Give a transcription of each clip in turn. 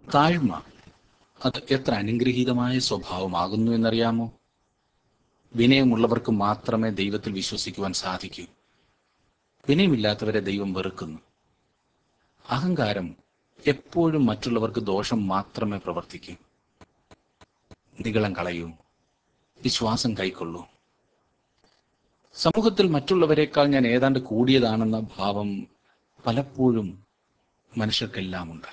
താഴ്മ അത് എത്ര അനുഗ്രഹീതമായ സ്വഭാവമാകുന്നു എന്നറിയാമോ വിനയമുള്ളവർക്ക് മാത്രമേ ദൈവത്തിൽ വിശ്വസിക്കുവാൻ സാധിക്കൂ വിനയമില്ലാത്തവരെ ദൈവം വെറുക്കുന്നു അഹങ്കാരം എപ്പോഴും മറ്റുള്ളവർക്ക് ദോഷം മാത്രമേ പ്രവർത്തിക്കൂ നികളം കളയൂ വിശ്വാസം കൈക്കൊള്ളൂ സമൂഹത്തിൽ മറ്റുള്ളവരെക്കാൾ ഞാൻ ഏതാണ്ട് കൂടിയതാണെന്ന ഭാവം പലപ്പോഴും മനുഷ്യർക്കെല്ലാം ഉണ്ട്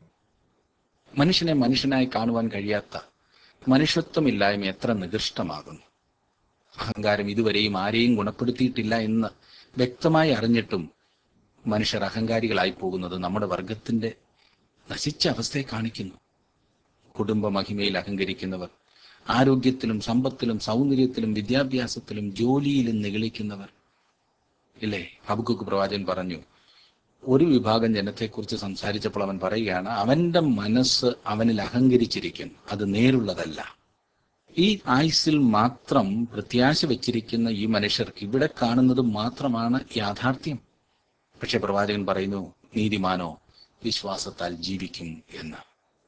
മനുഷ്യനെ മനുഷ്യനായി കാണുവാൻ കഴിയാത്ത മനുഷ്യത്വമില്ലായ്മ എത്ര നികൃഷ്ടമാകുന്നു അഹങ്കാരം ഇതുവരെയും ആരെയും ഗുണപ്പെടുത്തിയിട്ടില്ല എന്ന് വ്യക്തമായി അറിഞ്ഞിട്ടും മനുഷ്യർ അഹങ്കാരികളായി പോകുന്നത് നമ്മുടെ വർഗത്തിന്റെ നശിച്ച അവസ്ഥയെ കാണിക്കുന്നു കുടുംബ മഹിമയിൽ അഹങ്കരിക്കുന്നവർ ആരോഗ്യത്തിലും സമ്പത്തിലും സൗന്ദര്യത്തിലും വിദ്യാഭ്യാസത്തിലും ജോലിയിലും നിഗളിക്കുന്നവർ ഇല്ലേ ഹബുക്കുക്ക് പ്രവാചകൻ പറഞ്ഞു ഒരു വിഭാഗം ജനത്തെക്കുറിച്ച് സംസാരിച്ചപ്പോൾ അവൻ പറയുകയാണ് അവന്റെ മനസ്സ് അവനിൽ അഹങ്കരിച്ചിരിക്കുന്നു അത് നേരുള്ളതല്ല ഈ ആയുസിൽ മാത്രം പ്രത്യാശ വെച്ചിരിക്കുന്ന ഈ മനുഷ്യർക്ക് ഇവിടെ കാണുന്നത് മാത്രമാണ് യാഥാർത്ഥ്യം പക്ഷെ പ്രവാചകൻ പറയുന്നു നീതിമാനോ വിശ്വാസത്താൽ ജീവിക്കും എന്ന്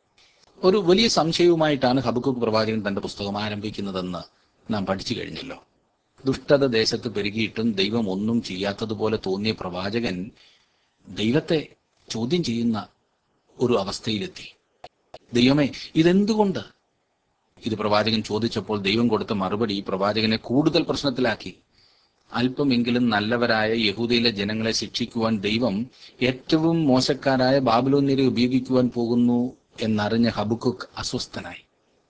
ഒരു വലിയ സംശയവുമായിട്ടാണ് ഹബക്കുക്ക് പ്രവാചകൻ തന്റെ പുസ്തകം ആരംഭിക്കുന്നതെന്ന് നാം പഠിച്ചു കഴിഞ്ഞല്ലോ ദുഷ്ടത ദേശത്ത് പെരുകിയിട്ടും ദൈവം ഒന്നും ചെയ്യാത്തതുപോലെ തോന്നിയ പ്രവാചകൻ ദൈവത്തെ ചോദ്യം ചെയ്യുന്ന ഒരു അവസ്ഥയിലെത്തി ദൈവമേ ഇതെന്തുകൊണ്ട് ഇത് പ്രവാചകൻ ചോദിച്ചപ്പോൾ ദൈവം കൊടുത്ത മറുപടി ഈ പ്രവാചകനെ കൂടുതൽ പ്രശ്നത്തിലാക്കി അല്പമെങ്കിലും നല്ലവരായ യഹൂദയിലെ ജനങ്ങളെ ശിക്ഷിക്കുവാൻ ദൈവം ഏറ്റവും മോശക്കാരായ ബാബിലോന്യരെ ഉപയോഗിക്കുവാൻ പോകുന്നു എന്നറിഞ്ഞ ഹബുക്കുക്ക് അസ്വസ്ഥനായി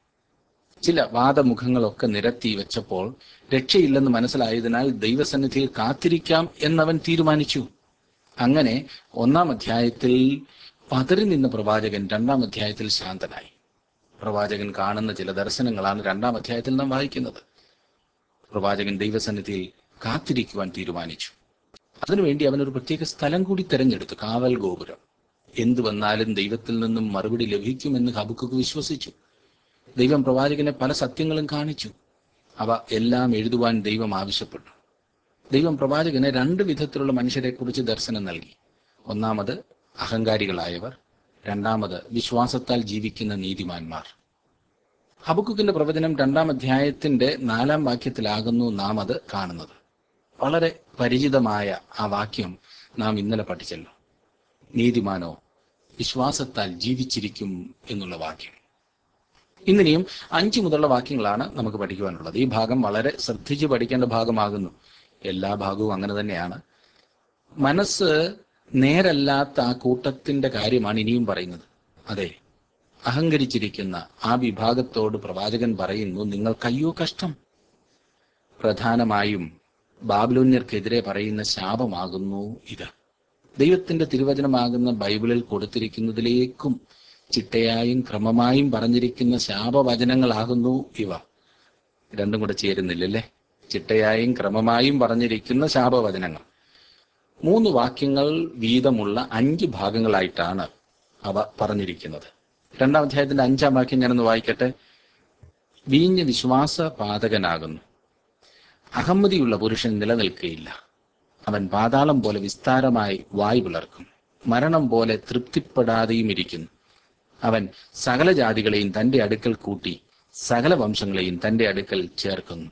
ചില വാദമുഖങ്ങളൊക്കെ നിരത്തി വെച്ചപ്പോൾ രക്ഷയില്ലെന്ന് മനസ്സിലായതിനാൽ ദൈവസന്നിധിയിൽ കാത്തിരിക്കാം എന്നവൻ തീരുമാനിച്ചു അങ്ങനെ ഒന്നാം അധ്യായത്തിൽ പതറി നിന്ന പ്രവാചകൻ രണ്ടാം അധ്യായത്തിൽ ശാന്തനായി പ്രവാചകൻ കാണുന്ന ചില ദർശനങ്ങളാണ് രണ്ടാം അധ്യായത്തിൽ നാം വായിക്കുന്നത് പ്രവാചകൻ ദൈവസന്നിധിയിൽ കാത്തിരിക്കുവാൻ തീരുമാനിച്ചു അതിനുവേണ്ടി അവൻ ഒരു പ്രത്യേക സ്ഥലം കൂടി തെരഞ്ഞെടുത്തു കാവൽ ഗോപുരം എന്തു വന്നാലും ദൈവത്തിൽ നിന്നും മറുപടി ലഭിക്കുമെന്ന് ഹബുക്ക് വിശ്വസിച്ചു ദൈവം പ്രവാചകനെ പല സത്യങ്ങളും കാണിച്ചു അവ എല്ലാം എഴുതുവാൻ ദൈവം ആവശ്യപ്പെട്ടു ദൈവം പ്രവാചകന് രണ്ട് വിധത്തിലുള്ള മനുഷ്യരെ കുറിച്ച് ദർശനം നൽകി ഒന്നാമത് അഹങ്കാരികളായവർ രണ്ടാമത് വിശ്വാസത്താൽ ജീവിക്കുന്ന നീതിമാന്മാർ ഹബക്കുക്കിന്റെ പ്രവചനം രണ്ടാം അധ്യായത്തിന്റെ നാലാം വാക്യത്തിലാകുന്നു നാം അത് കാണുന്നത് വളരെ പരിചിതമായ ആ വാക്യം നാം ഇന്നലെ പഠിച്ചല്ലോ നീതിമാനോ വിശ്വാസത്താൽ ജീവിച്ചിരിക്കും എന്നുള്ള വാക്യം ഇന്നിനിയും അഞ്ച് മുതലുള്ള വാക്യങ്ങളാണ് നമുക്ക് പഠിക്കുവാനുള്ളത് ഈ ഭാഗം വളരെ ശ്രദ്ധിച്ച് പഠിക്കേണ്ട ഭാഗമാകുന്നു എല്ലാ ഭാഗവും അങ്ങനെ തന്നെയാണ് മനസ്സ് നേരല്ലാത്ത ആ കൂട്ടത്തിന്റെ കാര്യമാണ് ഇനിയും പറയുന്നത് അതെ അഹങ്കരിച്ചിരിക്കുന്ന ആ വിഭാഗത്തോട് പ്രവാചകൻ പറയുന്നു നിങ്ങൾ കയ്യോ കഷ്ടം പ്രധാനമായും ബാബിലോന്യർക്കെതിരെ പറയുന്ന ശാപമാകുന്നു ഇത് ദൈവത്തിന്റെ തിരുവചനമാകുന്ന ബൈബിളിൽ കൊടുത്തിരിക്കുന്നതിലേക്കും ചിട്ടയായും ക്രമമായും പറഞ്ഞിരിക്കുന്ന ശാപവചനങ്ങളാകുന്നു ഇവ രണ്ടും കൂടെ ചേരുന്നില്ലല്ലേ ചിട്ടയായും ക്രമമായും പറഞ്ഞിരിക്കുന്ന ശാപവചനങ്ങൾ മൂന്ന് വാക്യങ്ങൾ വീതമുള്ള അഞ്ച് ഭാഗങ്ങളായിട്ടാണ് അവ പറഞ്ഞിരിക്കുന്നത് രണ്ടാം അധ്യായത്തിന്റെ അഞ്ചാം വാക്യം ഞാനൊന്ന് വായിക്കട്ടെ വീഞ്ഞ് വിശ്വാസ പാതകനാകുന്നു അഹമ്മതിയുള്ള പുരുഷൻ നിലനിൽക്കുകയില്ല അവൻ പാതാളം പോലെ വിസ്താരമായി വായു പിളർക്കും മരണം പോലെ തൃപ്തിപ്പെടാതെയും ഇരിക്കുന്നു അവൻ സകല ജാതികളെയും തന്റെ അടുക്കൽ കൂട്ടി സകല വംശങ്ങളെയും തന്റെ അടുക്കൽ ചേർക്കുന്നു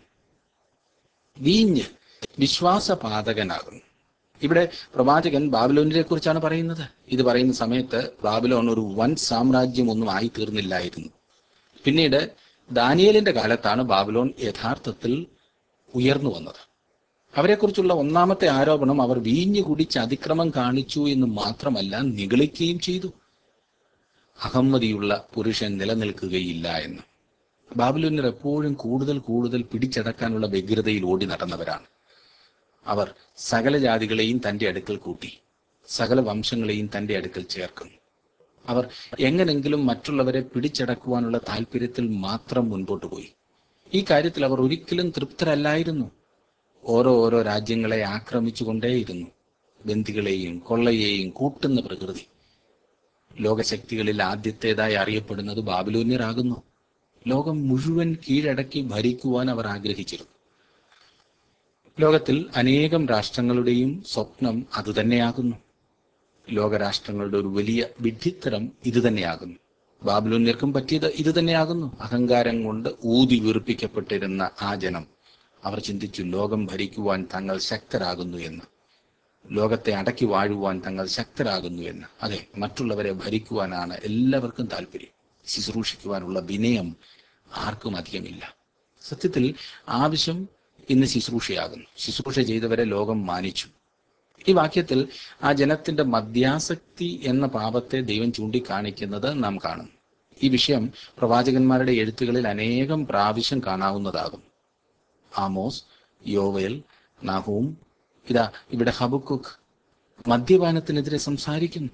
വീഞ്ഞ് വിശ്വാസപാതകനാകുന്നു ഇവിടെ പ്രവാചകൻ ബാബിലോണിനെ കുറിച്ചാണ് പറയുന്നത് ഇത് പറയുന്ന സമയത്ത് ബാബിലോൺ ഒരു വൻ സാമ്രാജ്യം ഒന്നും ആയി തീർന്നില്ലായിരുന്നു പിന്നീട് ദാനിയേലിന്റെ കാലത്താണ് ബാബിലോൺ യഥാർത്ഥത്തിൽ ഉയർന്നു വന്നത് അവരെക്കുറിച്ചുള്ള ഒന്നാമത്തെ ആരോപണം അവർ വീഞ്ഞു കുടിച്ച് അതിക്രമം കാണിച്ചു എന്ന് മാത്രമല്ല നിഗളിക്കുകയും ചെയ്തു അഹമ്മതിയുള്ള പുരുഷൻ നിലനിൽക്കുകയില്ല എന്ന് ബാബിലോന്യർ എപ്പോഴും കൂടുതൽ കൂടുതൽ പിടിച്ചടക്കാനുള്ള വ്യഗ്രതയിൽ ഓടി നടന്നവരാണ് അവർ സകല ജാതികളെയും തന്റെ അടുക്കൽ കൂട്ടി സകല വംശങ്ങളെയും തന്റെ അടുക്കൽ ചേർക്കുന്നു അവർ എങ്ങനെങ്കിലും മറ്റുള്ളവരെ പിടിച്ചടക്കുവാനുള്ള താല്പര്യത്തിൽ മാത്രം മുൻപോട്ട് പോയി ഈ കാര്യത്തിൽ അവർ ഒരിക്കലും തൃപ്തരല്ലായിരുന്നു ഓരോ ഓരോ രാജ്യങ്ങളെ ആക്രമിച്ചുകൊണ്ടേയിരുന്നു ബന്ദികളെയും കൊള്ളയെയും കൂട്ടുന്ന പ്രകൃതി ലോകശക്തികളിൽ ആദ്യത്തേതായി അറിയപ്പെടുന്നത് ബാബിലോന്യരാകുന്നു ലോകം മുഴുവൻ കീഴടക്കി ഭരിക്കുവാൻ അവർ ആഗ്രഹിച്ചിരുന്നു ലോകത്തിൽ അനേകം രാഷ്ട്രങ്ങളുടെയും സ്വപ്നം അതുതന്നെയാകുന്നു ലോകരാഷ്ട്രങ്ങളുടെ ഒരു വലിയ വിഡ്ഢിത്തരം ഇതുതന്നെയാകുന്നു ബാബിലോന്യർക്കും പറ്റിയത് ഇത് തന്നെയാകുന്നു അഹങ്കാരം കൊണ്ട് ഊതി വീർപ്പിക്കപ്പെട്ടിരുന്ന ആ ജനം അവർ ചിന്തിച്ചു ലോകം ഭരിക്കുവാൻ തങ്ങൾ ശക്തരാകുന്നു എന്ന് ലോകത്തെ അടക്കി വാഴുവാൻ തങ്ങൾ ശക്തരാകുന്നു എന്ന് അതെ മറ്റുള്ളവരെ ഭരിക്കുവാനാണ് എല്ലാവർക്കും താല്പര്യം ശുശ്രൂഷിക്കുവാനുള്ള വിനയം ആർക്കും അധികമില്ല സത്യത്തിൽ ആവശ്യം ഇന്ന് ശുശ്രൂഷയാകുന്നു ശുശ്രൂഷ ചെയ്തവരെ ലോകം മാനിച്ചു ഈ വാക്യത്തിൽ ആ ജനത്തിന്റെ മദ്യാസക്തി എന്ന പാപത്തെ ദൈവം ചൂണ്ടിക്കാണിക്കുന്നത് നാം കാണും ഈ വിഷയം പ്രവാചകന്മാരുടെ എഴുത്തുകളിൽ അനേകം പ്രാവശ്യം കാണാവുന്നതാകും ആമോസ് യോവേൽ നാഹൂം ഇതാ ഇവിടെ ഹബുക്കുക്ക് മദ്യപാനത്തിനെതിരെ സംസാരിക്കുന്നു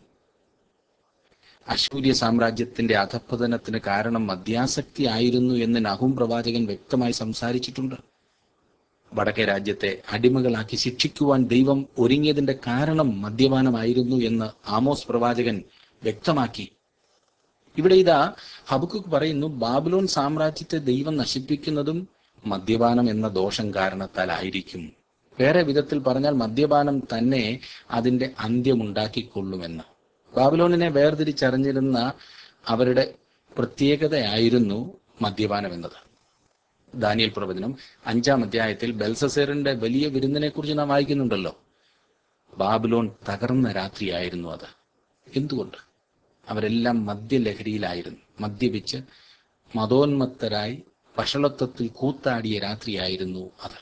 അശൂര്യ സാമ്രാജ്യത്തിന്റെ അധപ്പതനത്തിന് കാരണം മദ്യാസക്തി ആയിരുന്നു എന്ന് നഹൂം പ്രവാചകൻ വ്യക്തമായി സംസാരിച്ചിട്ടുണ്ട് വടക്കേ രാജ്യത്തെ അടിമകളാക്കി ശിക്ഷിക്കുവാൻ ദൈവം ഒരുങ്ങിയതിന്റെ കാരണം മദ്യപാനമായിരുന്നു എന്ന് ആമോസ് പ്രവാചകൻ വ്യക്തമാക്കി ഇവിടെ ഇതാ ഹബുക്കുക്ക് പറയുന്നു ബാബിലോൺ സാമ്രാജ്യത്തെ ദൈവം നശിപ്പിക്കുന്നതും മദ്യപാനം എന്ന ദോഷം കാരണത്താലായിരിക്കും വേറെ വിധത്തിൽ പറഞ്ഞാൽ മദ്യപാനം തന്നെ അതിന്റെ അന്ത്യമുണ്ടാക്കിക്കൊള്ളുമെന്ന് ബാബിലോണിനെ വേർതിരിച്ചറിഞ്ഞിരുന്ന അവരുടെ പ്രത്യേകതയായിരുന്നു മദ്യപാനം എന്നത് ദാനിയൽ പ്രവചനം അഞ്ചാം അധ്യായത്തിൽ ബെൽസസേറിന്റെ വലിയ വിരുന്നിനെ കുറിച്ച് നാം വായിക്കുന്നുണ്ടല്ലോ ബാബിലോൺ തകർന്ന രാത്രിയായിരുന്നു അത് എന്തുകൊണ്ട് അവരെല്ലാം മദ്യലഹരിയിലായിരുന്നു മദ്യപിച്ച് മതോന്മത്തരായി വഷളത്വത്തിൽ കൂത്താടിയ രാത്രിയായിരുന്നു അത്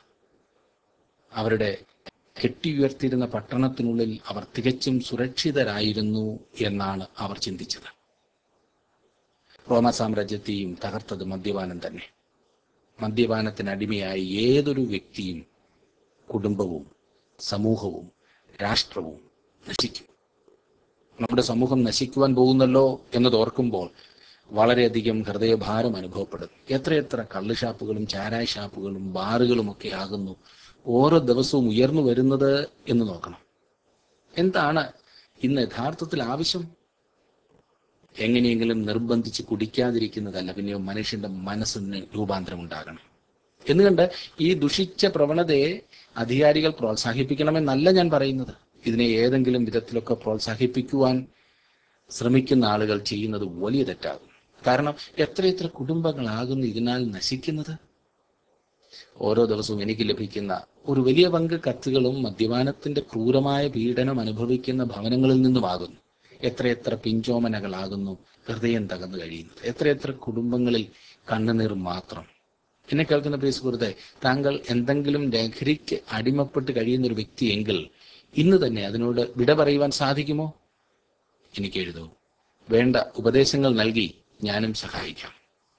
അവരുടെ കെട്ടിയുയർത്തിയിരുന്ന പട്ടണത്തിനുള്ളിൽ അവർ തികച്ചും സുരക്ഷിതരായിരുന്നു എന്നാണ് അവർ ചിന്തിച്ചത് റോമ സാമ്രാജ്യത്തെയും തകർത്തത് മദ്യപാനം തന്നെ മദ്യപാനത്തിന് അടിമയായി ഏതൊരു വ്യക്തിയും കുടുംബവും സമൂഹവും രാഷ്ട്രവും നശിക്കും നമ്മുടെ സമൂഹം നശിക്കുവാൻ പോകുന്നല്ലോ എന്നത് ഓർക്കുമ്പോൾ വളരെയധികം ഹൃദയഭാരം അനുഭവപ്പെടും എത്രയെത്ര കള്ളുഷാപ്പുകളും ചാരായ ഷാപ്പുകളും ബാറുകളും ഒക്കെ ആകുന്നു ഓരോ ദിവസവും ഉയർന്നു വരുന്നത് എന്ന് നോക്കണം എന്താണ് ഇന്ന് യഥാർത്ഥത്തിൽ ആവശ്യം എങ്ങനെയെങ്കിലും നിർബന്ധിച്ച് കുടിക്കാതിരിക്കുന്നതല്ല പിന്നെയോ മനുഷ്യന്റെ മനസ്സിന് രൂപാന്തരം ഉണ്ടാകണം എന്നുകണ്ട് ഈ ദുഷിച്ച പ്രവണതയെ അധികാരികൾ പ്രോത്സാഹിപ്പിക്കണമെന്നല്ല ഞാൻ പറയുന്നത് ഇതിനെ ഏതെങ്കിലും വിധത്തിലൊക്കെ പ്രോത്സാഹിപ്പിക്കുവാൻ ശ്രമിക്കുന്ന ആളുകൾ ചെയ്യുന്നത് വലിയ തെറ്റാകും കാരണം എത്രയെത്ര കുടുംബങ്ങളാകുന്നു ഇതിനാൽ നശിക്കുന്നത് ഓരോ ദിവസവും എനിക്ക് ലഭിക്കുന്ന ഒരു വലിയ പങ്ക് കത്തുകളും മദ്യപാനത്തിന്റെ ക്രൂരമായ പീഡനം അനുഭവിക്കുന്ന ഭവനങ്ങളിൽ നിന്നുമാകുന്നു എത്രയെത്ര പിഞ്ചോമനകളാകുന്നു ഹൃദയം തകർന്നു കഴിയുന്നത് എത്രയെത്ര കുടുംബങ്ങളിൽ കണ്ണുനീർ മാത്രം എന്നെ കേൾക്കുന്ന പ്രിയ സുഹൃത്തെ താങ്കൾ എന്തെങ്കിലും ലഹരിക്ക് അടിമപ്പെട്ട് കഴിയുന്ന ഒരു വ്യക്തിയെങ്കിൽ ഇന്ന് തന്നെ അതിനോട് വിട പറയുവാൻ സാധിക്കുമോ എനിക്ക് എഴുതൂ വേണ്ട ഉപദേശങ്ങൾ നൽകി ഞാനും സഹായിക്കാം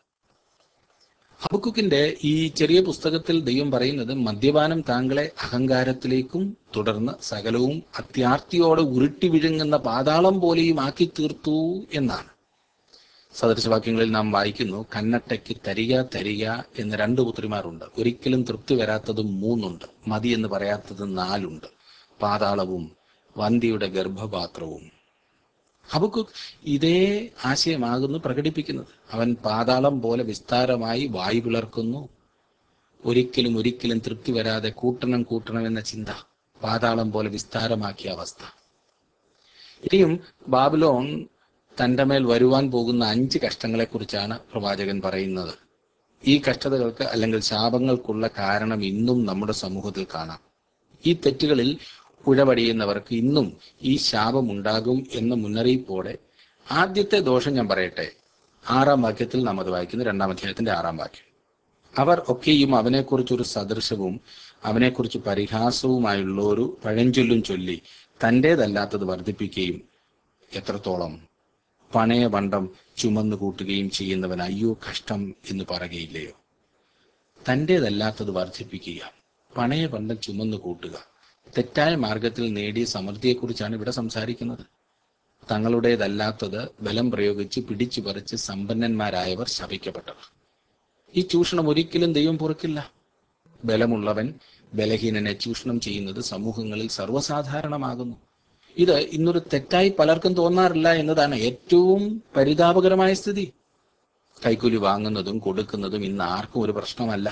ഹബക്കുക്കിന്റെ ഈ ചെറിയ പുസ്തകത്തിൽ ദൈവം പറയുന്നത് മദ്യപാനം താങ്കളെ അഹങ്കാരത്തിലേക്കും തുടർന്ന് സകലവും അത്യാർത്തിയോടെ ഉരുട്ടി വിഴുങ്ങുന്ന പാതാളം പോലെയും ആക്കി തീർത്തു എന്നാണ് സദൃശവാക്യങ്ങളിൽ നാം വായിക്കുന്നു കന്നട്ടയ്ക്ക് തരിക തരിക എന്ന് രണ്ട് പുത്രിമാരുണ്ട് ഒരിക്കലും തൃപ്തി വരാത്തതും മൂന്നുണ്ട് മതി എന്ന് പറയാത്തത് നാലുണ്ട് പാതാളവും വന്തിയുടെ ഗർഭപാത്രവും ഹബക്കുക്ക് ഇതേ ആശയമാകുന്നു പ്രകടിപ്പിക്കുന്നത് അവൻ പാതാളം പോലെ വിസ്താരമായി വായു പിളർക്കുന്നു ഒരിക്കലും ഒരിക്കലും തൃപ്തി വരാതെ കൂട്ടണം കൂട്ടണം എന്ന ചിന്ത പാതാളം പോലെ വിസ്താരമാക്കിയ അവസ്ഥ ഇനിയും ബാബിലോൺ തന്റെ മേൽ വരുവാൻ പോകുന്ന അഞ്ച് കഷ്ടങ്ങളെക്കുറിച്ചാണ് പ്രവാചകൻ പറയുന്നത് ഈ കഷ്ടതകൾക്ക് അല്ലെങ്കിൽ ശാപങ്ങൾക്കുള്ള കാരണം ഇന്നും നമ്മുടെ സമൂഹത്തിൽ കാണാം ഈ തെറ്റുകളിൽ ഉഴപടിയുന്നവർക്ക് ഇന്നും ഈ ശാപം ഉണ്ടാകും എന്ന മുന്നറിയിപ്പോടെ ആദ്യത്തെ ദോഷം ഞാൻ പറയട്ടെ ആറാം വാക്യത്തിൽ നാം അത് വായിക്കുന്നു രണ്ടാം അധ്യായത്തിന്റെ ആറാം വാക്യം അവർ ഒക്കെയും അവനെക്കുറിച്ചൊരു സദൃശവും അവനെക്കുറിച്ച് പരിഹാസവുമായുള്ള ഒരു പഴഞ്ചൊല്ലും ചൊല്ലി തൻ്റേതല്ലാത്തത് വർദ്ധിപ്പിക്കുകയും എത്രത്തോളം പണയ പണ്ടം ചുമന്നു കൂട്ടുകയും ചെയ്യുന്നവൻ അയ്യോ കഷ്ടം എന്ന് പറയുകയില്ലയോ തൻ്റേതല്ലാത്തത് വർദ്ധിപ്പിക്കുക പണയ പണ്ടം ചുമന്നു കൂട്ടുക തെറ്റായ മാർഗത്തിൽ നേടിയ സമൃദ്ധിയെക്കുറിച്ചാണ് ഇവിടെ സംസാരിക്കുന്നത് തങ്ങളുടേതല്ലാത്തത് ബലം പ്രയോഗിച്ച് പിടിച്ചു പറിച്ച് സമ്പന്നന്മാരായവർ ശപിക്കപ്പെട്ടവർ ഈ ചൂഷണം ഒരിക്കലും ദൈവം പൊറുക്കില്ല ബലമുള്ളവൻ ബലഹീനനെ ചൂഷണം ചെയ്യുന്നത് സമൂഹങ്ങളിൽ സർവ്വസാധാരണമാകുന്നു ഇത് ഇന്നൊരു തെറ്റായി പലർക്കും തോന്നാറില്ല എന്നതാണ് ഏറ്റവും പരിതാപകരമായ സ്ഥിതി കൈക്കൂലി വാങ്ങുന്നതും കൊടുക്കുന്നതും ഇന്ന് ആർക്കും ഒരു പ്രശ്നമല്ല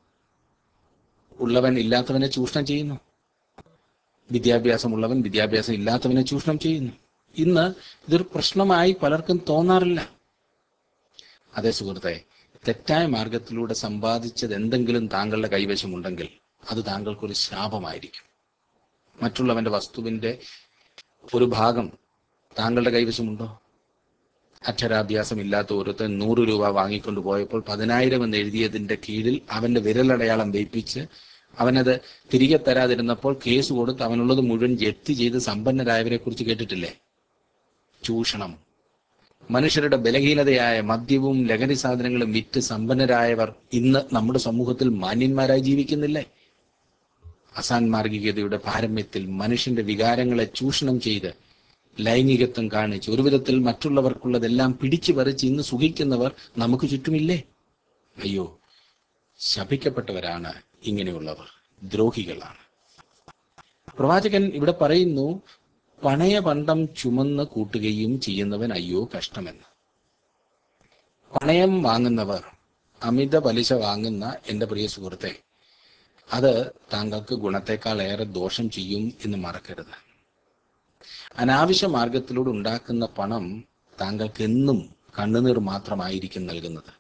ഉള്ളവൻ ഇല്ലാത്തവനെ ചൂഷണം ചെയ്യുന്നു വിദ്യാഭ്യാസമുള്ളവൻ വിദ്യാഭ്യാസം ഇല്ലാത്തവനെ ചൂഷണം ചെയ്യുന്നു ഇന്ന് ഇതൊരു പ്രശ്നമായി പലർക്കും തോന്നാറില്ല അതേ സുഹൃത്തെ തെറ്റായ മാർഗത്തിലൂടെ സമ്പാദിച്ചത് എന്തെങ്കിലും താങ്കളുടെ കൈവശമുണ്ടെങ്കിൽ അത് താങ്കൾക്കൊരു ശാപമായിരിക്കും മറ്റുള്ളവന്റെ വസ്തുവിന്റെ ഒരു ഭാഗം താങ്കളുടെ കൈവശമുണ്ടോ അക്ഷരാഭ്യാസം ഇല്ലാത്ത ഒരുത്തൻ നൂറ് രൂപ വാങ്ങിക്കൊണ്ട് പോയപ്പോൾ പതിനായിരം എന്ന് എഴുതിയതിന്റെ കീഴിൽ അവന്റെ വിരലടയാളം വെയ്പ്പിച്ച് അവനത് തിരികെ തരാതിരുന്നപ്പോൾ കേസ് കൊടുത്ത് അവനുള്ളത് മുഴുവൻ ജപ്തി ചെയ്ത് സമ്പന്നരായവരെ കുറിച്ച് കേട്ടിട്ടില്ലേ ചൂഷണം മനുഷ്യരുടെ ബലഹീനതയായ മദ്യവും ലഹരി സാധനങ്ങളും വിറ്റ് സമ്പന്നരായവർ ഇന്ന് നമ്മുടെ സമൂഹത്തിൽ മാന്യന്മാരായി ജീവിക്കുന്നില്ലേ അസാൻമാർഗികതയുടെ പാരമ്യത്തിൽ മനുഷ്യന്റെ വികാരങ്ങളെ ചൂഷണം ചെയ്ത് ലൈംഗികത്വം കാണിച്ച് ഒരു വിധത്തിൽ മറ്റുള്ളവർക്കുള്ളതെല്ലാം പിടിച്ചു പറിച്ച് ഇന്ന് സുഖിക്കുന്നവർ നമുക്ക് ചുറ്റുമില്ലേ അയ്യോ ശപിക്കപ്പെട്ടവരാണ് ഇങ്ങനെയുള്ളവർ ദ്രോഹികളാണ് പ്രവാചകൻ ഇവിടെ പറയുന്നു പണയപണ്ടം ചുമന്ന് കൂട്ടുകയും ചെയ്യുന്നവൻ അയ്യോ കഷ്ടമെന്ന് പണയം വാങ്ങുന്നവർ അമിത പലിശ വാങ്ങുന്ന എന്റെ പ്രിയ സുഹൃത്തെ അത് താങ്കൾക്ക് ഗുണത്തെക്കാൾ ഏറെ ദോഷം ചെയ്യും എന്ന് മറക്കരുത് അനാവശ്യ മാർഗത്തിലൂടെ ഉണ്ടാക്കുന്ന പണം താങ്കൾക്ക് എന്നും കണ്ണുനീർ മാത്രമായിരിക്കും നൽകുന്നത്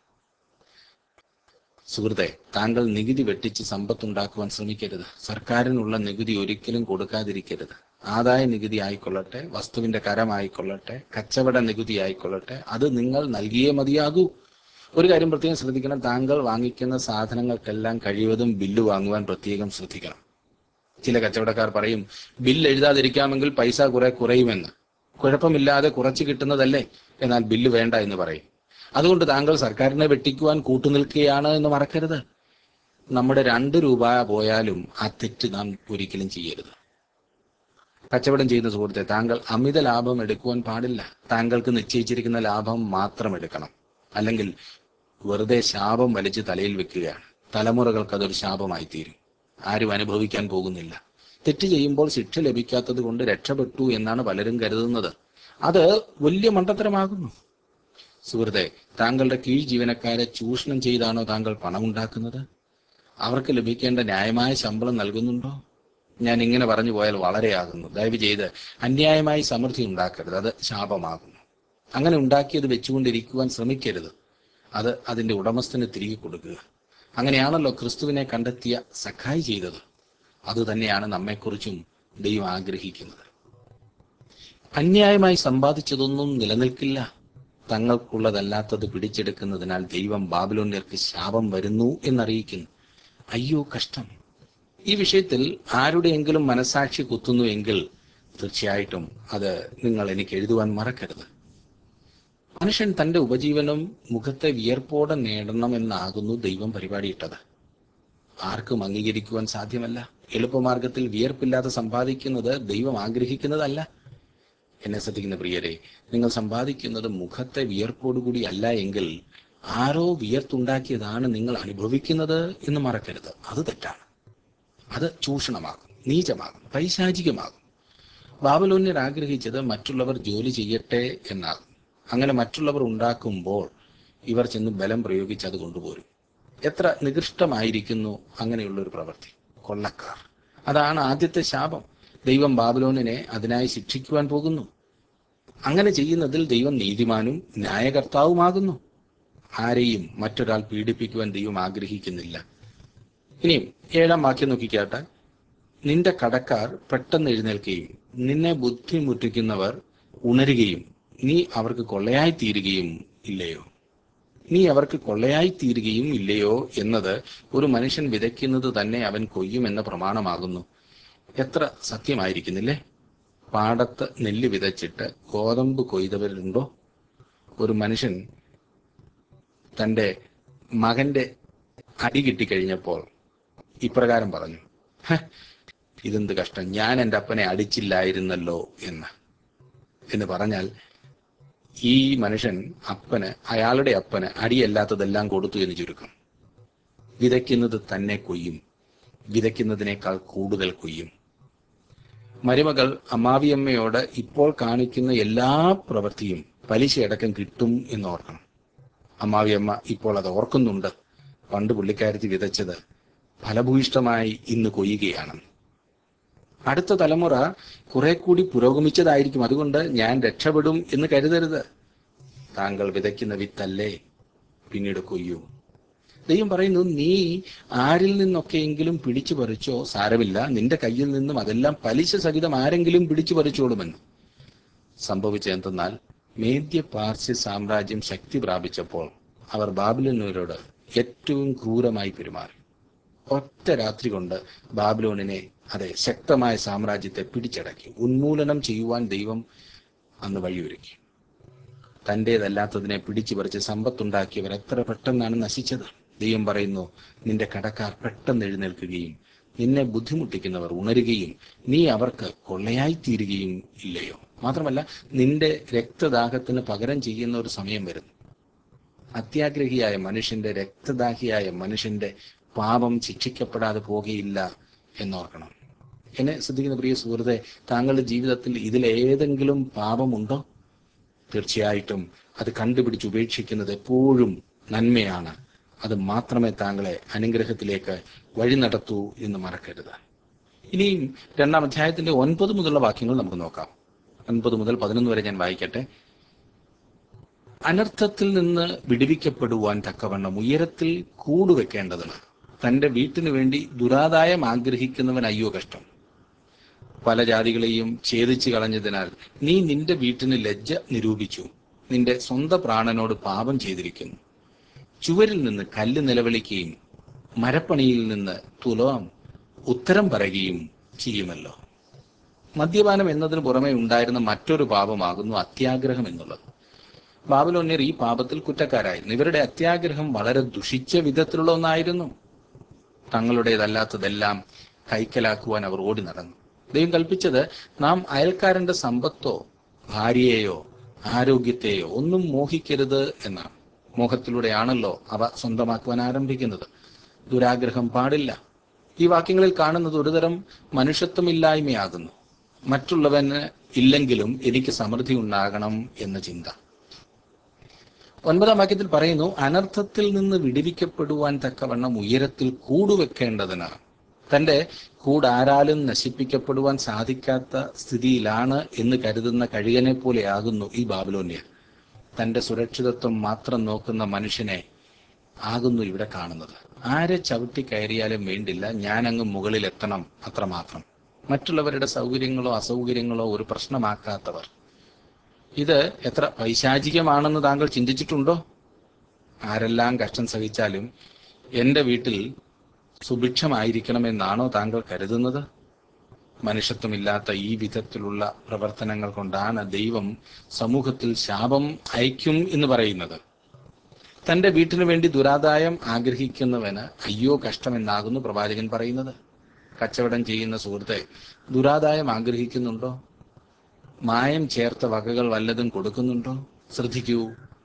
സുഹൃത്തെ താങ്കൾ നികുതി വെട്ടിച്ച് സമ്പത്തുണ്ടാക്കുവാൻ ശ്രമിക്കരുത് സർക്കാരിനുള്ള നികുതി ഒരിക്കലും കൊടുക്കാതിരിക്കരുത് ആദായ നികുതി ആയിക്കൊള്ളട്ടെ വസ്തുവിന്റെ കരമായിക്കൊള്ളട്ടെ കച്ചവട നികുതി ആയിക്കൊള്ളട്ടെ അത് നിങ്ങൾ നൽകിയേ മതിയാകൂ ഒരു കാര്യം പ്രത്യേകം ശ്രദ്ധിക്കണം താങ്കൾ വാങ്ങിക്കുന്ന സാധനങ്ങൾക്കെല്ലാം കഴിവതും ബില്ല് വാങ്ങുവാൻ പ്രത്യേകം ശ്രദ്ധിക്കണം ചില കച്ചവടക്കാർ പറയും ബില്ല് എഴുതാതിരിക്കാമെങ്കിൽ പൈസ കുറെ കുറയുമെന്ന് കുഴപ്പമില്ലാതെ കുറച്ച് കിട്ടുന്നതല്ലേ എന്നാൽ ബില്ല് വേണ്ട എന്ന് പറയും അതുകൊണ്ട് താങ്കൾ സർക്കാരിനെ വെട്ടിക്കുവാൻ കൂട്ടുനിൽക്കുകയാണ് എന്ന് മറക്കരുത് നമ്മുടെ രണ്ട് രൂപ പോയാലും ആ തെറ്റ് നാം ഒരിക്കലും ചെയ്യരുത് കച്ചവടം ചെയ്യുന്ന സുഹൃത്തെ താങ്കൾ അമിത ലാഭം എടുക്കുവാൻ പാടില്ല താങ്കൾക്ക് നിശ്ചയിച്ചിരിക്കുന്ന ലാഭം മാത്രം എടുക്കണം അല്ലെങ്കിൽ വെറുതെ ശാപം വലിച്ച് തലയിൽ വെക്കുകയാണ് തലമുറകൾക്ക് അതൊരു ശാപമായി തീരും ആരും അനുഭവിക്കാൻ പോകുന്നില്ല തെറ്റ് ചെയ്യുമ്പോൾ ശിക്ഷ ലഭിക്കാത്തത് കൊണ്ട് രക്ഷപ്പെട്ടു എന്നാണ് പലരും കരുതുന്നത് അത് വലിയ മണ്ടത്തരമാകുന്നു സുഹൃത്തെ താങ്കളുടെ കീഴ് ജീവനക്കാരെ ചൂഷണം ചെയ്താണോ താങ്കൾ പണം ഉണ്ടാക്കുന്നത് അവർക്ക് ലഭിക്കേണ്ട ന്യായമായ ശമ്പളം നൽകുന്നുണ്ടോ ഞാൻ ഇങ്ങനെ പറഞ്ഞു പോയാൽ വളരെയാകുന്നു ദയവ് ചെയ്ത് അന്യായമായി സമൃദ്ധി ഉണ്ടാക്കരുത് അത് ശാപമാകുന്നു അങ്ങനെ ഉണ്ടാക്കിയത് വെച്ചുകൊണ്ടിരിക്കുവാൻ ശ്രമിക്കരുത് അത് അതിന്റെ ഉടമസ്ഥന് തിരികെ കൊടുക്കുക അങ്ങനെയാണല്ലോ ക്രിസ്തുവിനെ കണ്ടെത്തിയ സഖായി ചെയ്തത് അത് തന്നെയാണ് നമ്മെക്കുറിച്ചും ദൈവം ആഗ്രഹിക്കുന്നത് അന്യായമായി സമ്പാദിച്ചതൊന്നും നിലനിൽക്കില്ല തങ്ങൾക്കുള്ളതല്ലാത്തത് പിടിച്ചെടുക്കുന്നതിനാൽ ദൈവം ബാബിലോണ്യർക്ക് ശാപം വരുന്നു എന്നറിയിക്കുന്നു അയ്യോ കഷ്ടം ഈ വിഷയത്തിൽ ആരുടെയെങ്കിലും മനസാക്ഷി കുത്തുന്നു എങ്കിൽ തീർച്ചയായിട്ടും അത് നിങ്ങൾ എനിക്ക് എഴുതുവാൻ മറക്കരുത് മനുഷ്യൻ തന്റെ ഉപജീവനം മുഖത്തെ വിയർപ്പോടെ നേടണമെന്നാകുന്നു ദൈവം പരിപാടിയിട്ടത് ആർക്കും അംഗീകരിക്കുവാൻ സാധ്യമല്ല എളുപ്പമാർഗത്തിൽ വിയർപ്പില്ലാതെ സമ്പാദിക്കുന്നത് ദൈവം ആഗ്രഹിക്കുന്നതല്ല എന്നെ ശ്രദ്ധിക്കുന്ന പ്രിയരെ നിങ്ങൾ സമ്പാദിക്കുന്നത് മുഖത്തെ വിയർപ്പോടുകൂടി അല്ല എങ്കിൽ ആരോ വിയർത്തുണ്ടാക്കിയതാണ് നിങ്ങൾ അനുഭവിക്കുന്നത് എന്ന് മറക്കരുത് അത് തെറ്റാണ് അത് ചൂഷണമാകും നീചമാകും പൈശാചികമാകും ബാബലോന്യർ ആഗ്രഹിച്ചത് മറ്റുള്ളവർ ജോലി ചെയ്യട്ടെ എന്നാകും അങ്ങനെ മറ്റുള്ളവർ ഉണ്ടാക്കുമ്പോൾ ഇവർ ചെന്ന് ബലം പ്രയോഗിച്ച് അത് കൊണ്ടുപോരും എത്ര നികൃഷ്ടമായിരിക്കുന്നു അങ്ങനെയുള്ള ഒരു പ്രവൃത്തി കൊള്ളക്കാർ അതാണ് ആദ്യത്തെ ശാപം ദൈവം ബാബലോണിനെ അതിനായി ശിക്ഷിക്കുവാൻ പോകുന്നു അങ്ങനെ ചെയ്യുന്നതിൽ ദൈവം നീതിമാനും ന്യായകർത്താവുമാകുന്നു ആരെയും മറ്റൊരാൾ പീഡിപ്പിക്കുവാൻ ദൈവം ആഗ്രഹിക്കുന്നില്ല ഇനിയും ഏഴാം വാക്യം നോക്കിക്കാട്ടെ നിന്റെ കടക്കാർ പെട്ടെന്ന് എഴുന്നേൽക്കുകയും നിന്നെ ബുദ്ധിമുട്ടിക്കുന്നവർ ഉണരുകയും നീ അവർക്ക് കൊള്ളയായി തീരുകയും ഇല്ലയോ നീ അവർക്ക് കൊള്ളയായി തീരുകയും ഇല്ലയോ എന്നത് ഒരു മനുഷ്യൻ വിതയ്ക്കുന്നത് തന്നെ അവൻ കൊയ്യും എന്ന പ്രമാണമാകുന്നു എത്ര സത്യമായിരിക്കുന്നില്ലേ പാടത്ത് നെല്ല് വിതച്ചിട്ട് ഗോതമ്പ് കൊയ്തവരുണ്ടോ ഒരു മനുഷ്യൻ തന്റെ മകന്റെ അടി കിട്ടിക്കഴിഞ്ഞപ്പോൾ ഇപ്രകാരം പറഞ്ഞു "ഹ, ഇതെന്ത് കഷ്ടം ഞാൻ എൻ്റെ അപ്പനെ അടിച്ചില്ലായിരുന്നല്ലോ എന്ന് എന്ന് പറഞ്ഞാൽ ഈ മനുഷ്യൻ അപ്പന് അയാളുടെ അപ്പന് അടിയല്ലാത്തതെല്ലാം കൊടുത്തു എന്ന് ചുരുക്കം വിതയ്ക്കുന്നത് തന്നെ കൊയ്യും വിതയ്ക്കുന്നതിനേക്കാൾ കൂടുതൽ കൊയ്യും മരുമകൾ അമ്മാവിയമ്മയോട് ഇപ്പോൾ കാണിക്കുന്ന എല്ലാ പ്രവൃത്തിയും പലിശയടക്കം കിട്ടും എന്ന് ഓർക്കണം അമ്മാവിയമ്മ ഇപ്പോൾ അത് ഓർക്കുന്നുണ്ട് പണ്ട് പുള്ളിക്കാരത്തി വിതച്ചത് ഫലഭൂയിഷ്ടമായി ഇന്ന് കൊയ്യുകയാണ് അടുത്ത തലമുറ കുറെ കൂടി പുരോഗമിച്ചതായിരിക്കും അതുകൊണ്ട് ഞാൻ രക്ഷപ്പെടും എന്ന് കരുതരുത് താങ്കൾ വിതയ്ക്കുന്ന വിത്തല്ലേ പിന്നീട് കൊയ്യും ദൈവം പറയുന്നു നീ ആരിൽ നിന്നൊക്കെയെങ്കിലും പിടിച്ചു പറിച്ചോ സാരമില്ല നിന്റെ കയ്യിൽ നിന്നും അതെല്ലാം പലിശ സഹിതം ആരെങ്കിലും പിടിച്ചു പറിച്ചോളുമെന്ന് സംഭവിച്ചെന്തെന്നാൽ മേദ്യ പാർശ്യ സാമ്രാജ്യം ശക്തി പ്രാപിച്ചപ്പോൾ അവർ ബാബിലോനോരോട് ഏറ്റവും ക്രൂരമായി പെരുമാറി ഒറ്റ രാത്രി കൊണ്ട് ബാബിലോണിനെ അതെ ശക്തമായ സാമ്രാജ്യത്തെ പിടിച്ചടക്കി ഉന്മൂലനം ചെയ്യുവാൻ ദൈവം അന്ന് വഴിയൊരുക്കി തൻ്റേതല്ലാത്തതിനെ പിടിച്ചു പറിച്ച് സമ്പത്തുണ്ടാക്കിയവർ എത്ര പെട്ടെന്നാണ് നശിച്ചത് ദൈവം പറയുന്നു നിന്റെ കടക്കാർ പെട്ടെന്ന് എഴുന്നേൽക്കുകയും നിന്നെ ബുദ്ധിമുട്ടിക്കുന്നവർ ഉണരുകയും നീ അവർക്ക് കൊള്ളയായി തീരുകയും ഇല്ലയോ മാത്രമല്ല നിന്റെ രക്തദാഹത്തിന് പകരം ചെയ്യുന്ന ഒരു സമയം വരുന്നു അത്യാഗ്രഹിയായ മനുഷ്യന്റെ രക്തദാഹിയായ മനുഷ്യന്റെ പാപം ശിക്ഷിക്കപ്പെടാതെ പോകുകയില്ല എന്നോർക്കണം എന്നെ ശ്രദ്ധിക്കുന്ന പ്രിയ സുഹൃത്തെ താങ്കളുടെ ജീവിതത്തിൽ ഇതിലേതെങ്കിലും പാപമുണ്ടോ തീർച്ചയായിട്ടും അത് കണ്ടുപിടിച്ച് ഉപേക്ഷിക്കുന്നത് എപ്പോഴും നന്മയാണ് അത് മാത്രമേ താങ്കളെ അനുഗ്രഹത്തിലേക്ക് വഴി നടത്തൂ എന്ന് മറക്കരുത് ഇനിയും രണ്ടാം അധ്യായത്തിന്റെ ഒൻപത് മുതലുള്ള വാക്യങ്ങൾ നമുക്ക് നോക്കാം ഒൻപത് മുതൽ പതിനൊന്ന് വരെ ഞാൻ വായിക്കട്ടെ അനർത്ഥത്തിൽ നിന്ന് വിടുവിക്കപ്പെടുവാൻ തക്കവണ്ണം ഉയരത്തിൽ കൂടുവെക്കേണ്ടതിന് തന്റെ വീട്ടിനു വേണ്ടി ദുരാദായം ആഗ്രഹിക്കുന്നവൻ അയ്യോ കഷ്ടം പല ജാതികളെയും ഛേദിച്ചു കളഞ്ഞതിനാൽ നീ നിന്റെ വീട്ടിന് ലജ്ജ നിരൂപിച്ചു നിന്റെ സ്വന്തം പ്രാണനോട് പാപം ചെയ്തിരിക്കുന്നു ചുവരിൽ നിന്ന് കല്ല് നിലവിളിക്കുകയും മരപ്പണിയിൽ നിന്ന് തുലം ഉത്തരം പറയുകയും ചെയ്യുമല്ലോ മദ്യപാനം എന്നതിന് പുറമെ ഉണ്ടായിരുന്ന മറ്റൊരു പാപമാകുന്നു അത്യാഗ്രഹം എന്നുള്ളത് ബാബിലോന്യർ ഈ പാപത്തിൽ കുറ്റക്കാരായിരുന്നു ഇവരുടെ അത്യാഗ്രഹം വളരെ ദുഷിച്ച വിധത്തിലുള്ള ഒന്നായിരുന്നു തങ്ങളുടേതല്ലാത്തതെല്ലാം കൈക്കലാക്കുവാൻ അവർ ഓടി നടന്നു ദൈവം കൽപ്പിച്ചത് നാം അയൽക്കാരന്റെ സമ്പത്തോ ഭാര്യയെയോ ആരോഗ്യത്തെയോ ഒന്നും മോഹിക്കരുത് എന്നാണ് മോഹത്തിലൂടെയാണല്ലോ അവ സ്വന്തമാക്കുവാൻ ആരംഭിക്കുന്നത് ദുരാഗ്രഹം പാടില്ല ഈ വാക്യങ്ങളിൽ കാണുന്നത് ഒരുതരം മനുഷ്യത്വമില്ലായ്മയാകുന്നു മറ്റുള്ളവന് ഇല്ലെങ്കിലും എനിക്ക് സമൃദ്ധി ഉണ്ടാകണം എന്ന ചിന്ത ഒൻപതാം വാക്യത്തിൽ പറയുന്നു അനർത്ഥത്തിൽ നിന്ന് വിടിവിക്കപ്പെടുവാൻ തക്കവണ്ണം ഉയരത്തിൽ കൂടുവെക്കേണ്ടതിന് തന്റെ കൂടാരാലും നശിപ്പിക്കപ്പെടുവാൻ സാധിക്കാത്ത സ്ഥിതിയിലാണ് എന്ന് കരുതുന്ന കഴുകനെ പോലെയാകുന്നു ഈ ബാബിലോന്യർ തന്റെ സുരക്ഷിതത്വം മാത്രം നോക്കുന്ന മനുഷ്യനെ ആകുന്നു ഇവിടെ കാണുന്നത് ആരെ ചവിട്ടി കയറിയാലും വേണ്ടില്ല ഞാൻ അങ്ങ് മുകളിൽ എത്തണം അത്രമാത്രം മറ്റുള്ളവരുടെ സൗകര്യങ്ങളോ അസൗകര്യങ്ങളോ ഒരു പ്രശ്നമാക്കാത്തവർ ഇത് എത്ര പൈശാചികമാണെന്ന് താങ്കൾ ചിന്തിച്ചിട്ടുണ്ടോ ആരെല്ലാം കഷ്ടം സഹിച്ചാലും എൻ്റെ വീട്ടിൽ സുഭിക്ഷമായിരിക്കണമെന്നാണോ താങ്കൾ കരുതുന്നത് മനുഷ്യത്വമില്ലാത്ത ഈ വിധത്തിലുള്ള പ്രവർത്തനങ്ങൾ കൊണ്ടാണ് ദൈവം സമൂഹത്തിൽ ശാപം അയക്കും എന്ന് പറയുന്നത് തന്റെ വീട്ടിനു വേണ്ടി ദുരാദായം ആഗ്രഹിക്കുന്നവന് അയ്യോ കഷ്ടമെന്നാകുന്നു പ്രവാചകൻ പറയുന്നത് കച്ചവടം ചെയ്യുന്ന സുഹൃത്തെ ദുരാദായം ആഗ്രഹിക്കുന്നുണ്ടോ മായം ചേർത്ത വകകൾ വല്ലതും കൊടുക്കുന്നുണ്ടോ ശ്രദ്ധിക്കൂ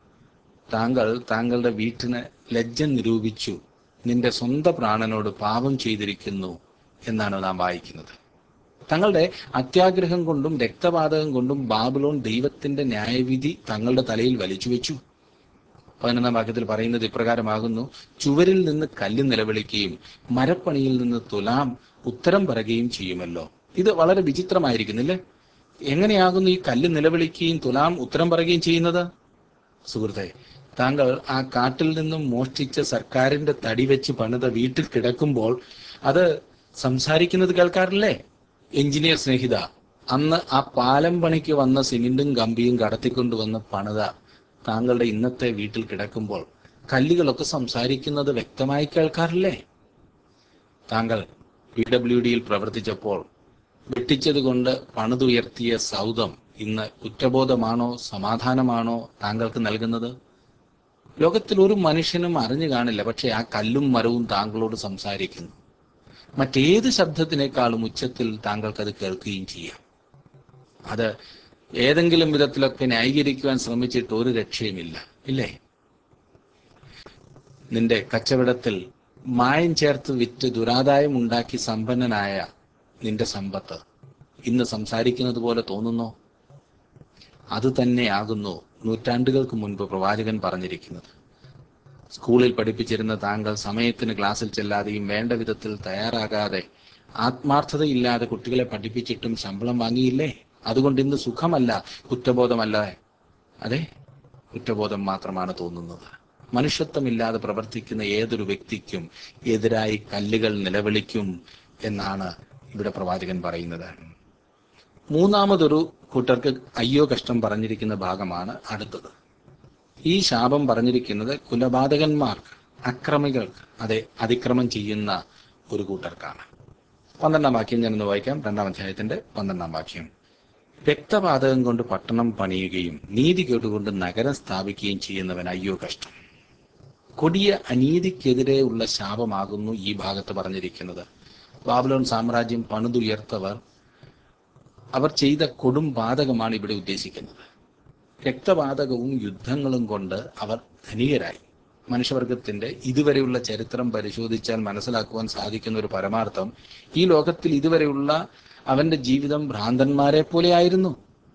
താങ്കൾ താങ്കളുടെ വീട്ടിന് ലജ്ജ നിരൂപിച്ചു നിന്റെ സ്വന്തം പ്രാണനോട് പാപം ചെയ്തിരിക്കുന്നു എന്നാണ് നാം വായിക്കുന്നത് തങ്ങളുടെ അത്യാഗ്രഹം കൊണ്ടും രക്തപാതകം കൊണ്ടും ബാബിലോൺ ദൈവത്തിന്റെ ന്യായവിധി തങ്ങളുടെ തലയിൽ വലിച്ചു വെച്ചു പതിനൊന്നാം വാക്യത്തിൽ പറയുന്നത് ഇപ്രകാരമാകുന്നു ചുവരിൽ നിന്ന് കല്ല് നിലവിളിക്കുകയും മരപ്പണിയിൽ നിന്ന് തുലാം ഉത്തരം പറയുകയും ചെയ്യുമല്ലോ ഇത് വളരെ വിചിത്രമായിരിക്കുന്നില്ലേ എങ്ങനെയാകുന്നു ഈ കല്ല് നിലവിളിക്കുകയും തുലാം ഉത്തരം പറയുകയും ചെയ്യുന്നത് സുഹൃത്തെ താങ്കൾ ആ കാട്ടിൽ നിന്നും മോഷ്ടിച്ച സർക്കാരിന്റെ തടി വെച്ച് പണിത വീട്ടിൽ കിടക്കുമ്പോൾ അത് സംസാരിക്കുന്നത് കേൾക്കാറില്ലേ എഞ്ചിനീയർ സ്നേഹിത അന്ന് ആ പാലം പണിക്ക് വന്ന സിമെന്റും കമ്പിയും കടത്തിക്കൊണ്ടുവന്ന് പണിത താങ്കളുടെ ഇന്നത്തെ വീട്ടിൽ കിടക്കുമ്പോൾ കല്ലുകളൊക്കെ സംസാരിക്കുന്നത് വ്യക്തമായി കേൾക്കാറില്ലേ താങ്കൾ പി ഡബ്ല്യു ഡിയിൽ പ്രവർത്തിച്ചപ്പോൾ വെട്ടിച്ചത് കൊണ്ട് പണിതുയർത്തിയ സൗധം ഇന്ന് കുറ്റബോധമാണോ സമാധാനമാണോ താങ്കൾക്ക് നൽകുന്നത് ലോകത്തിൽ ഒരു മനുഷ്യനും അറിഞ്ഞു കാണില്ല പക്ഷെ ആ കല്ലും മരവും താങ്കളോട് സംസാരിക്കുന്നു മറ്റേത് ശബ്ദത്തിനേക്കാളും ഉച്ചത്തിൽ താങ്കൾക്കത് കേൾക്കുകയും ചെയ്യാം അത് ഏതെങ്കിലും വിധത്തിലൊക്കെ ന്യായീകരിക്കുവാൻ ശ്രമിച്ചിട്ട് ഒരു രക്ഷയുമില്ല ഇല്ലേ നിന്റെ കച്ചവടത്തിൽ മായം ചേർത്ത് വിറ്റ് ദുരാദായം ഉണ്ടാക്കി സമ്പന്നനായ നിന്റെ സമ്പത്ത് ഇന്ന് സംസാരിക്കുന്നത് പോലെ തോന്നുന്നോ അത് തന്നെയാകുന്നു നൂറ്റാണ്ടുകൾക്ക് മുൻപ് പ്രവാചകൻ പറഞ്ഞിരിക്കുന്നത് സ്കൂളിൽ പഠിപ്പിച്ചിരുന്ന താങ്കൾ സമയത്തിന് ക്ലാസ്സിൽ ചെല്ലാതെയും വേണ്ട വിധത്തിൽ തയ്യാറാകാതെ ആത്മാർത്ഥതയില്ലാതെ കുട്ടികളെ പഠിപ്പിച്ചിട്ടും ശമ്പളം വാങ്ങിയില്ലേ അതുകൊണ്ട് ഇന്ന് സുഖമല്ല കുറ്റബോധമല്ല അതെ കുറ്റബോധം മാത്രമാണ് തോന്നുന്നത് മനുഷ്യത്വമില്ലാതെ പ്രവർത്തിക്കുന്ന ഏതൊരു വ്യക്തിക്കും എതിരായി കല്ലുകൾ നിലവിളിക്കും എന്നാണ് ഇവിടെ പ്രവാചകൻ പറയുന്നത് മൂന്നാമതൊരു കൂട്ടർക്ക് അയ്യോ കഷ്ടം പറഞ്ഞിരിക്കുന്ന ഭാഗമാണ് അടുത്തത് ഈ ശാപം പറഞ്ഞിരിക്കുന്നത് കുലപാതകന്മാർക്ക് അക്രമികൾക്ക് അതെ അതിക്രമം ചെയ്യുന്ന ഒരു കൂട്ടർക്കാണ് പന്ത്രണ്ടാം വാക്യം ഞാനൊന്ന് വായിക്കാം രണ്ടാം അധ്യായത്തിന്റെ പന്ത്രണ്ടാം വാക്യം രക്തപാതകം കൊണ്ട് പട്ടണം പണിയുകയും നീതി കേട്ടുകൊണ്ട് നഗരം സ്ഥാപിക്കുകയും ചെയ്യുന്നവൻ അയ്യോ കഷ്ടം കൊടിയ അനീതിക്കെതിരെയുള്ള ശാപമാകുന്നു ഈ ഭാഗത്ത് പറഞ്ഞിരിക്കുന്നത് ബാബുലോൺ സാമ്രാജ്യം പണിതുയർത്തവർ അവർ ചെയ്ത കൊടും പാതകമാണ് ഇവിടെ ഉദ്ദേശിക്കുന്നത് രക്തപാതകവും യുദ്ധങ്ങളും കൊണ്ട് അവർ ധനികരായി മനുഷ്യവർഗത്തിന്റെ ഇതുവരെയുള്ള ചരിത്രം പരിശോധിച്ചാൽ മനസ്സിലാക്കുവാൻ സാധിക്കുന്ന ഒരു പരമാർത്ഥം ഈ ലോകത്തിൽ ഇതുവരെയുള്ള അവന്റെ ജീവിതം ഭ്രാന്തന്മാരെ പോലെയായിരുന്നു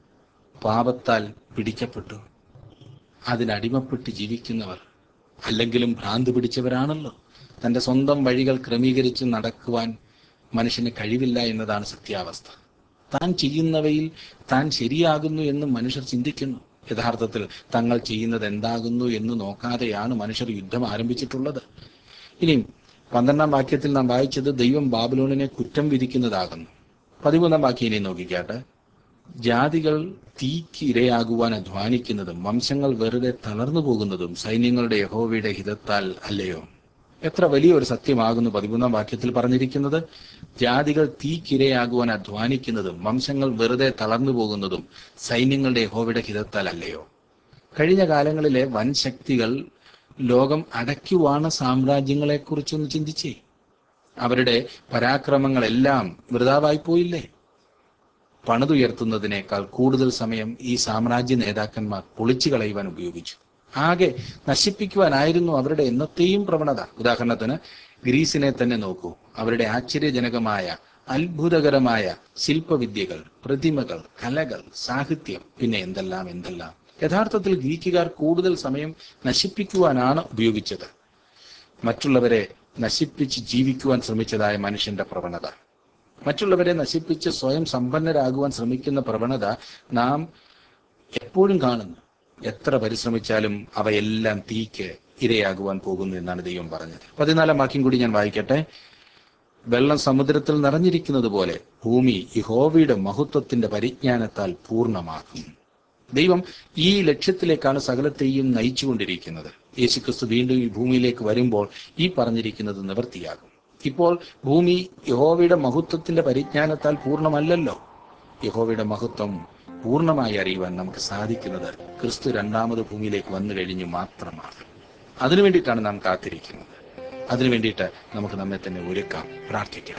പാപത്താൽ പിടിക്കപ്പെട്ടു അതിനടിമപ്പെട്ട് ജീവിക്കുന്നവർ അല്ലെങ്കിലും ഭ്രാന്ത് പിടിച്ചവരാണല്ലോ തന്റെ സ്വന്തം വഴികൾ ക്രമീകരിച്ച് നടക്കുവാൻ മനുഷ്യന് കഴിവില്ല എന്നതാണ് സത്യാവസ്ഥ താൻ ചെയ്യുന്നവയിൽ താൻ ശരിയാകുന്നു എന്ന് മനുഷ്യർ ചിന്തിക്കുന്നു യഥാർത്ഥത്തിൽ തങ്ങൾ ചെയ്യുന്നത് എന്താകുന്നു എന്ന് നോക്കാതെയാണ് മനുഷ്യർ യുദ്ധം ആരംഭിച്ചിട്ടുള്ളത് ഇനിയും പന്ത്രണ്ടാം വാക്യത്തിൽ നാം വായിച്ചത് ദൈവം ബാബിലോണിനെ കുറ്റം വിധിക്കുന്നതാകുന്നു പതിമൂന്നാം വാക്യം ഇനി നോക്കിക്കാട്ടെ ജാതികൾ തീക്ക് ഇരയാകുവാൻ അധ്വാനിക്കുന്നതും വംശങ്ങൾ വെറുതെ തളർന്നു പോകുന്നതും സൈന്യങ്ങളുടെ യഹോവയുടെ ഹിതത്താൽ അല്ലയോ എത്ര വലിയ ഒരു സത്യമാകുന്നു പതിമൂന്നാം വാക്യത്തിൽ പറഞ്ഞിരിക്കുന്നത് ജാതികൾ തീക്കിരയാകുവാൻ അധ്വാനിക്കുന്നതും വംശങ്ങൾ വെറുതെ തളർന്നു പോകുന്നതും സൈന്യങ്ങളുടെ യഹോവയുടെ ഹിതത്താൽ അല്ലയോ കഴിഞ്ഞ കാലങ്ങളിലെ വൻ ശക്തികൾ ലോകം അടയ്ക്കുവാണ് സാമ്രാജ്യങ്ങളെ കുറിച്ചൊന്ന് ചിന്തിച്ചേ അവരുടെ പരാക്രമങ്ങളെല്ലാം വൃതാവായി പോയില്ലേ പണിതുയർത്തുന്നതിനേക്കാൾ കൂടുതൽ സമയം ഈ സാമ്രാജ്യ നേതാക്കന്മാർ പൊളിച്ചു കളയുവാൻ ഉപയോഗിച്ചു ആകെ നശിപ്പിക്കുവാനായിരുന്നു അവരുടെ എന്നത്തെയും പ്രവണത ഉദാഹരണത്തിന് ഗ്രീസിനെ തന്നെ നോക്കൂ അവരുടെ ആശ്ചര്യജനകമായ അത്ഭുതകരമായ ശില്പവിദ്യകൾ പ്രതിമകൾ കലകൾ സാഹിത്യം പിന്നെ എന്തെല്ലാം എന്തെല്ലാം യഥാർത്ഥത്തിൽ ഗ്രീക്കുകാർ കൂടുതൽ സമയം നശിപ്പിക്കുവാനാണ് ഉപയോഗിച്ചത് മറ്റുള്ളവരെ നശിപ്പിച്ച് ജീവിക്കുവാൻ ശ്രമിച്ചതായ മനുഷ്യന്റെ പ്രവണത മറ്റുള്ളവരെ നശിപ്പിച്ച് സ്വയം സമ്പന്നരാകുവാൻ ശ്രമിക്കുന്ന പ്രവണത നാം എപ്പോഴും കാണുന്നു എത്ര പരിശ്രമിച്ചാലും അവയെല്ലാം തീക്ക് ഇരയാകുവാൻ പോകുന്നു എന്നാണ് ദൈവം പറഞ്ഞത് പതിനാലാം വാക്യം കൂടി ഞാൻ വായിക്കട്ടെ വെള്ളം സമുദ്രത്തിൽ നിറഞ്ഞിരിക്കുന്നത് പോലെ ഭൂമി യഹോവയുടെ മഹത്വത്തിന്റെ പരിജ്ഞാനത്താൽ പൂർണ്ണമാകും ദൈവം ഈ ലക്ഷ്യത്തിലേക്കാണ് സകലത്തെയും നയിച്ചുകൊണ്ടിരിക്കുന്നത് യേശുക്രിസ്തു വീണ്ടും ഈ ഭൂമിയിലേക്ക് വരുമ്പോൾ ഈ പറഞ്ഞിരിക്കുന്നത് നിവൃത്തിയാകും ഇപ്പോൾ ഭൂമി യഹോവയുടെ മഹത്വത്തിന്റെ പരിജ്ഞാനത്താൽ പൂർണ്ണമല്ലല്ലോ യഹോവയുടെ മഹത്വം പൂർണ്ണമായി അറിയുവാൻ നമുക്ക് സാധിക്കുന്നത് ക്രിസ്തു രണ്ടാമത് ഭൂമിയിലേക്ക് വന്നു കഴിഞ്ഞു മാത്രമാണ് അതിനു വേണ്ടിയിട്ടാണ് നാം കാത്തിരിക്കുന്നത് അതിനു വേണ്ടിയിട്ട് നമുക്ക് നമ്മെ തന്നെ ഒരുക്കാം പ്രാർത്ഥിക്കാം